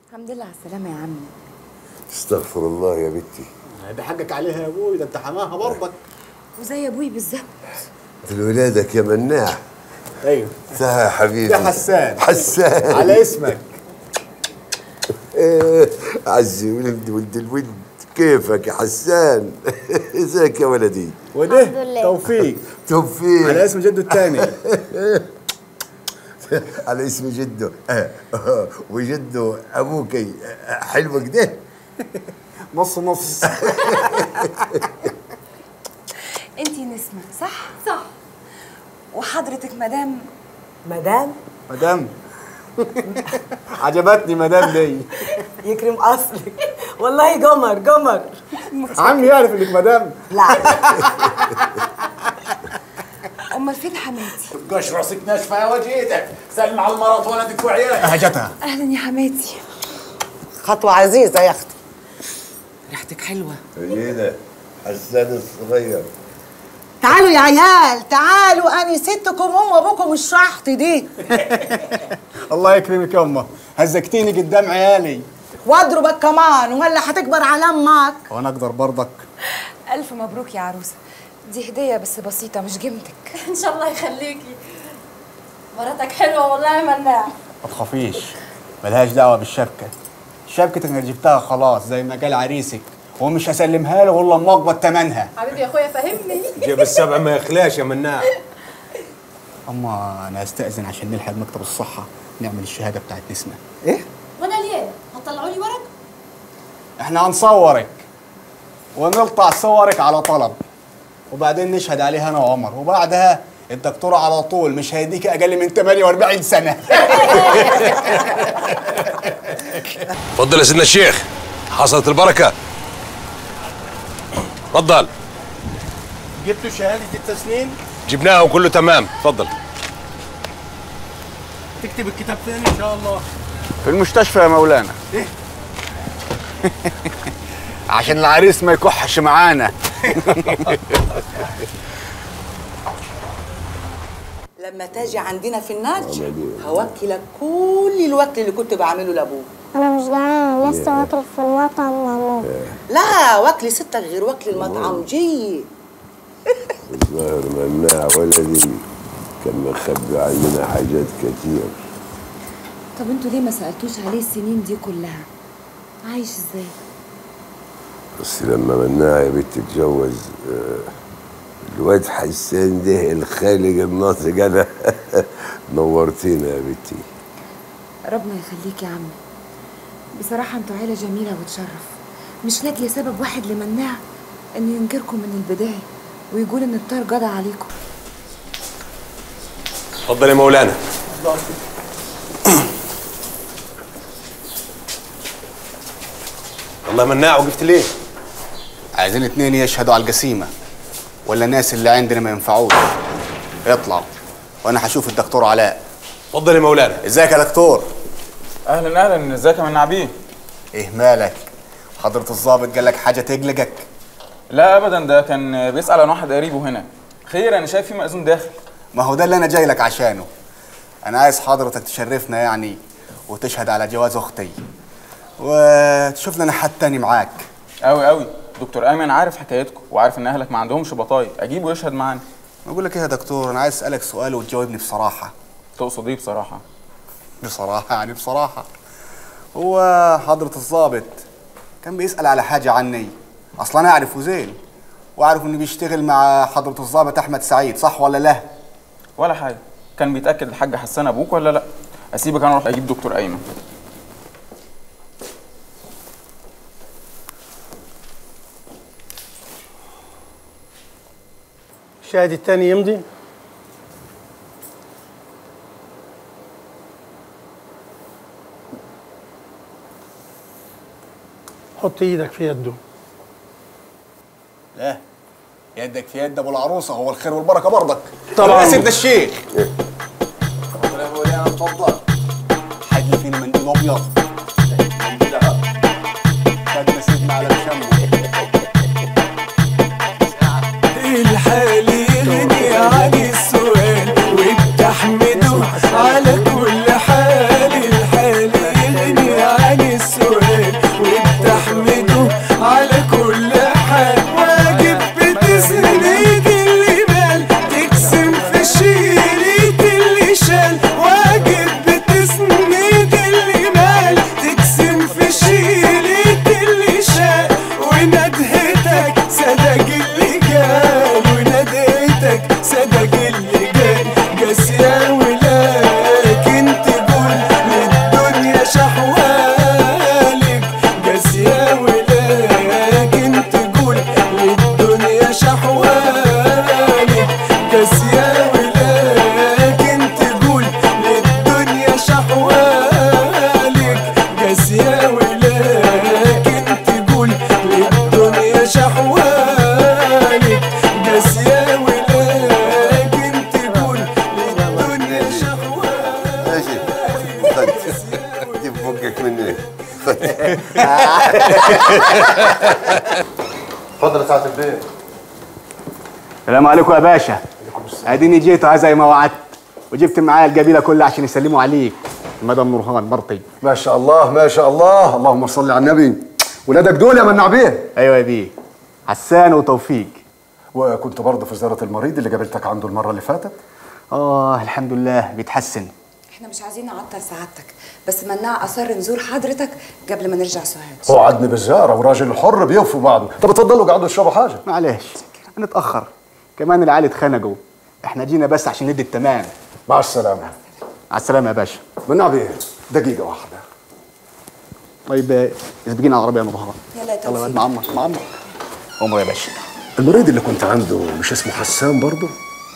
الحمد لله على السلامة يا عمي استغفر الله يا بنتي ده حقك عليها يا ابوي ده انت حماها برضك وزي ابوي بالظبط قلت له ولادك يا مناع ايوه تعال يا حبيبي يا حسان حسان على اسمك إيه، عزي ولد ولد الود كيفك يا حسان ازيك يا ولدي وده الحمد لله. توفيق توفيق على اسم جده الثاني على اسم جده آه، آه، وجده ابوك آه، حلو كده نص نص انتي نسمة صح؟ صح وحضرتك مدام مدام مدام عجبتني مدام دي يكرم اصلك والله قمر قمر عمي يعرف انك مدام لا امال فين حماتي؟ تبقاش راسك ناشفه يا وجهتك سلم على المرض ولدك وعيالك هجتها اهلا يا حماتي خطوه عزيزه يا اختي ريحتك حلوه هنا حسان الصغير تعالوا يا عيال تعالوا اني ستكم ام وابوكم الشحط دي الله يكرمك يا امه هزكتيني قدام عيالي واضربك كمان ولا هتكبر على امك وانا اقدر برضك الف مبروك يا عروسة دي هدية بس بسيطة مش جمتك ان شاء الله يخليكي مراتك حلوه والله يا مناع ما تخافيش ملهاش دعوه بالشبكه شبكتك انا جبتها خلاص زي ما قال عريسك ومش هسلمها له والله ما اقبض ثمنها حبيبي يا اخويا فهمني جيب السبع ما يخلاش يا مناع اما انا استاذن عشان نلحق مكتب الصحه نعمل الشهاده بتاعت نسمه وانا ليه هتطلعوا لي ورق احنا هنصورك ونقطع صورك على طلب وبعدين نشهد عليها انا وعمر وبعدها الدكتور على طول مش هيديك اقل من 48 سنه تفضل يا سيدنا الشيخ حصلت البركة تفضل جبتوا شهاده التسنين جبناها وكله تمام تفضل تكتب الكتاب فين ان شاء الله في المستشفى يا مولانا عشان العريس ما يكحش معانا لما تاجي عندنا في النج هوكلك كل الوكل اللي كنت بعمله لابوك انا مش جعان لسه واكل في المطعم ماما لا وكل ستك غير وكل المطعم جي الظاهر مناع ولدي كان مخبي عننا حاجات كتير طب انتوا ليه ما سألتوش عليه السنين دي كلها؟ عايش ازاي؟ بس لما مناع يا بنت اتجوز آه، الواد حسان ده الخالق الناطق انا نورتينا يا بنتي ربنا يخليك يا عمي بصراحة انتوا عيلة جميلة وتشرف مش لاقية سبب واحد لمناع انه ينكركم من البداية ويقول ان الطار جدع عليكم تفضل يا مولانا والله مناع وقفت ليه؟ عايزين اتنين يشهدوا على الجسيمه ولا الناس اللي عندنا ما ينفعوش اطلعوا وانا هشوف الدكتور علاء تفضل يا مولانا ازيك يا دكتور اهلا اهلا ازيك يا منع بيه ايه مالك حضرة الضابط قال لك حاجه تقلقك لا ابدا ده كان بيسال عن واحد قريبه هنا خير انا شايف في مأذون داخل ما هو ده اللي انا جاي لك عشانه انا عايز حضرتك تشرفنا يعني وتشهد على جواز اختي وتشوف لنا حد تاني معاك قوي قوي دكتور ايمن عارف حكايتكم وعارف ان اهلك ما عندهمش بطايق اجيبه يشهد معانا بقول لك ايه يا دكتور انا عايز اسالك سؤال وتجاوبني بصراحه تقصد ايه بصراحه بصراحه يعني بصراحه هو حضرة الضابط كان بيسأل على حاجة عني أصلا أنا أعرفه زين وأعرف إنه بيشتغل مع حضرة الضابط أحمد سعيد صح ولا لا؟ ولا حاجه كان بيتاكد الحاج حسان ابوك ولا لا اسيبك انا اروح اجيب دكتور ايمن الشاهد الثاني يمضي حط ايدك في يده لا يدك في يد أبو العروسة هو الخير والبركة برضك طبعاً. يا سيدنا الشيخ اتفضل يا مولانا اتفضل حاجة فينا منديل أبيض منديل أهو خدنا سيدنا على الشمس الحال يغني عن السؤال وبتحمده على كل حال الحال يغني عن اتفضل يا سعاده البيت السلام عليكم يا باشا اديني جيت أهو زي ما وعدت وجبت معايا القبيله كلها عشان يسلموا عليك مدام نورهان مرتي ما شاء الله ما شاء الله اللهم صل على النبي ولادك دول يا منع بيه ايوه يا بيه حسان وتوفيق وكنت برضه في زياره المريض اللي قابلتك عنده المره اللي فاتت اه الحمد لله بيتحسن احنا مش عايزين نعطل سعادتك بس مناع اصر نزور حضرتك قبل ما نرجع سوهاج هو عدني بالزياره وراجل الحر بيوفوا بعضه طب اتفضلوا قعدوا اشربوا حاجه معلش نتاخر كمان العيال اتخنقوا احنا جينا بس عشان ندي التمام مع السلامه مع السلامه يا باشا منع بيه دقيقه واحده طيب اسبقينا على العربيه يا نورهان يلا يا يلا يا واد توفيق مع عمك مع عمك عمر يا باشا المريض اللي كنت عنده مش اسمه حسان برضه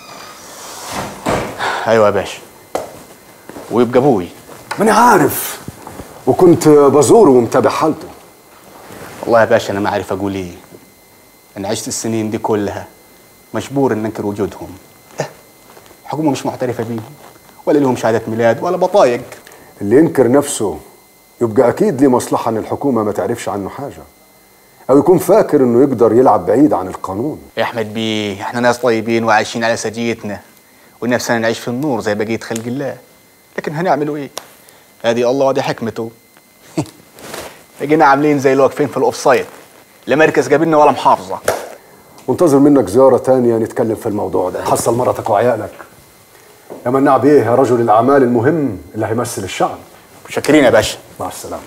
ايوه يا باشا ويبقى ابوي ماني عارف وكنت بزوره ومتابع حالته والله يا باشا انا ما عارف اقول ايه انا عشت السنين دي كلها مجبور ان انكر وجودهم إيه، الحكومه مش معترفه بيهم ولا لهم شهاده ميلاد ولا بطايق اللي ينكر نفسه يبقى اكيد ليه مصلحه ان الحكومه ما تعرفش عنه حاجه او يكون فاكر انه يقدر يلعب بعيد عن القانون يا احمد بيه احنا ناس طيبين وعايشين على سجيتنا ونفسنا نعيش في النور زي بقيه خلق الله لكن هنعملوا ايه هذه الله ودي حكمته بقينا عاملين زي اللي واقفين في الاوف سايد لا مركز جابلنا ولا محافظه منتظر منك زياره تانية نتكلم في الموضوع ده حصل مرتك وعيالك يا مناع بيه يا رجل الاعمال المهم اللي هيمثل الشعب متشكرين يا باشا مع السلامه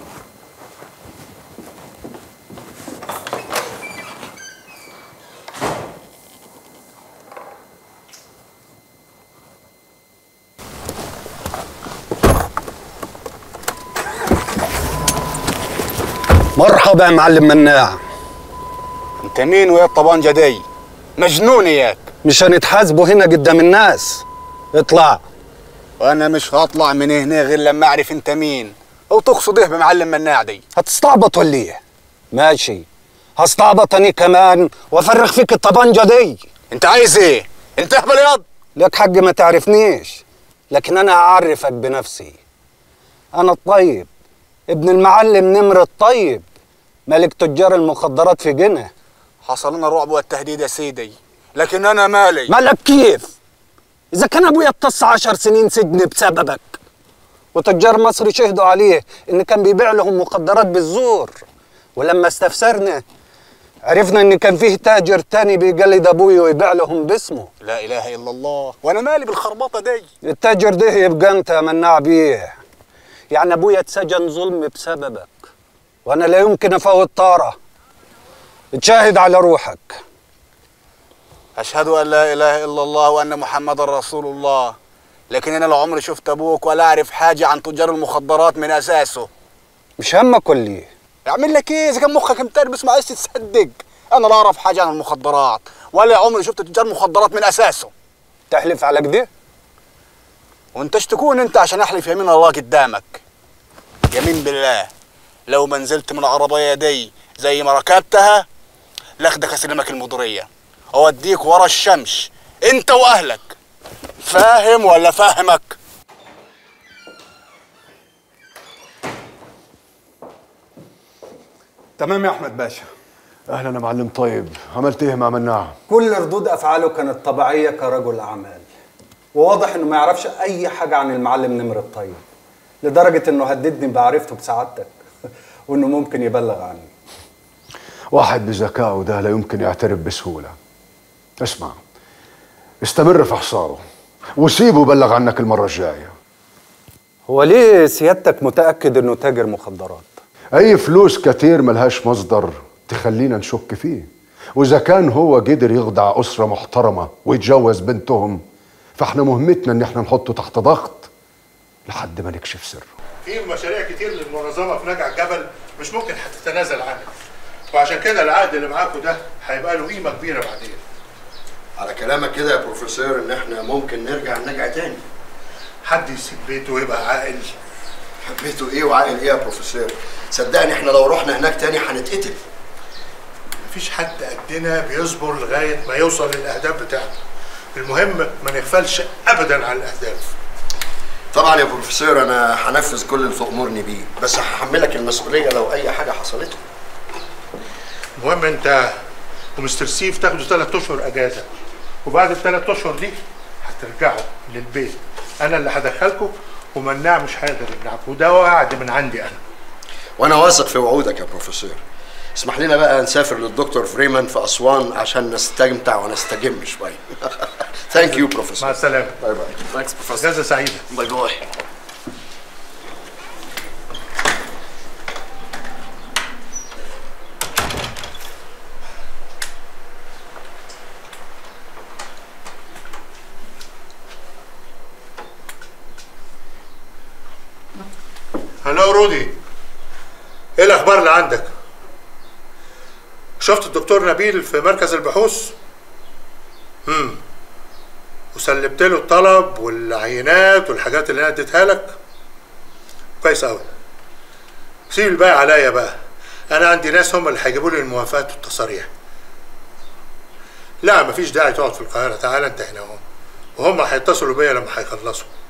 مرحبا يا معلم مناع انت مين ويا الطبانجه دي مجنون اياك مش هنتحاسبوا هنا قدام الناس اطلع وانا مش هطلع من هنا غير لما اعرف انت مين او تقصد ايه بمعلم مناع دي هتستعبط ولا ايه ماشي هستعبط انا كمان وافرغ فيك الطبنجه دي انت عايز ايه انت اهبل ياض لك حق ما تعرفنيش لكن انا هعرفك بنفسي انا الطيب ابن المعلم نمر الطيب ملك تجار المخدرات في جنة حصل لنا الرعب والتهديد يا سيدي لكن انا مالي مالك كيف اذا كان ابويا اتص عشر سنين سجن بسببك وتجار مصر شهدوا عليه ان كان بيبيع لهم مخدرات بالزور ولما استفسرنا عرفنا ان كان فيه تاجر تاني بيقلد ابويا ويبيع لهم باسمه لا اله الا الله وانا مالي بالخربطه دي التاجر ده يبقى انت يا مناع بيه يعني ابويا اتسجن ظلم بسببك وانا لا يمكن افوت طاره تشاهد على روحك اشهد ان لا اله الا الله وان محمد رسول الله لكن انا لا عمري شفت ابوك ولا اعرف حاجه عن تجار المخدرات من اساسه مش همك ولا ايه يعمل لك ايه اذا كان مخك متربس ما عايز تصدق انا لا اعرف حاجه عن المخدرات ولا عمري شفت تجار مخدرات من اساسه تحلف على كده وانت ايش تكون انت عشان احلف يمين الله قدامك يمين بالله لو ما نزلت من العربيه دي زي ما ركبتها لاخدك اسلمك المديريه اوديك ورا الشمس انت واهلك فاهم ولا فاهمك تمام يا احمد باشا اهلا يا معلم طيب عملت ايه مع مناع كل ردود افعاله كانت طبيعيه كرجل اعمال وواضح انه ما يعرفش اي حاجه عن المعلم نمر الطيب لدرجه انه هددني بعرفته بسعادتك وانه ممكن يبلغ عني واحد بذكائه ده لا يمكن يعترف بسهوله اسمع استمر في حصاره وسيبه يبلغ عنك المره الجايه هو ليه سيادتك متاكد انه تاجر مخدرات اي فلوس كتير ملهاش مصدر تخلينا نشك فيه واذا كان هو قدر يخدع اسره محترمه ويتجوز بنتهم فاحنا مهمتنا ان احنا نحطه تحت ضغط لحد ما نكشف سره في مشاريع كتير للمنظمه في نجع الجبل مش ممكن هتتنازل عنها وعشان كده العقد اللي معاكم ده هيبقى له قيمه كبيره بعدين على كلامك كده يا بروفيسور ان احنا ممكن نرجع نرجع تاني حد يسيب بيته ويبقى عاقل بيته ايه وعاقل ايه يا بروفيسور صدقني احنا لو رحنا هناك تاني هنتقتل مفيش حد قدنا بيصبر لغايه ما يوصل للاهداف بتاعته المهم ما نغفلش ابدا عن الاهداف طبعا يا بروفيسور انا هنفذ كل اللي تأمرني بيه بس هحملك المسؤوليه لو اي حاجه حصلت لي المهم انت ومستر سيف تاخدوا ثلاث اشهر اجازه وبعد الثلاث اشهر دي هترجعوا للبيت انا اللي هدخلكم ومناع مش هيقدر يمنعكم وده وعد من عندي انا وانا واثق في وعودك يا بروفيسور اسمح لنا بقى نسافر للدكتور فريمان في اسوان عشان نستمتع ونستجم شويه ثانك يو بروفيسور مع السلامه باي باي ثانكس بروفيسور اجازه سعيده باي باي هلو رودي ايه الاخبار اللي عندك شفت الدكتور نبيل في مركز البحوث امم وسلمت له الطلب والعينات والحاجات اللي انا اديتها لك كويس قوي سيب الباقي عليا بقى انا عندي ناس هم اللي هيجيبوا لي الموافقات والتصاريح لا مفيش داعي تقعد في القاهره تعال انت هنا اهو وهم هيتصلوا بيا لما هيخلصوا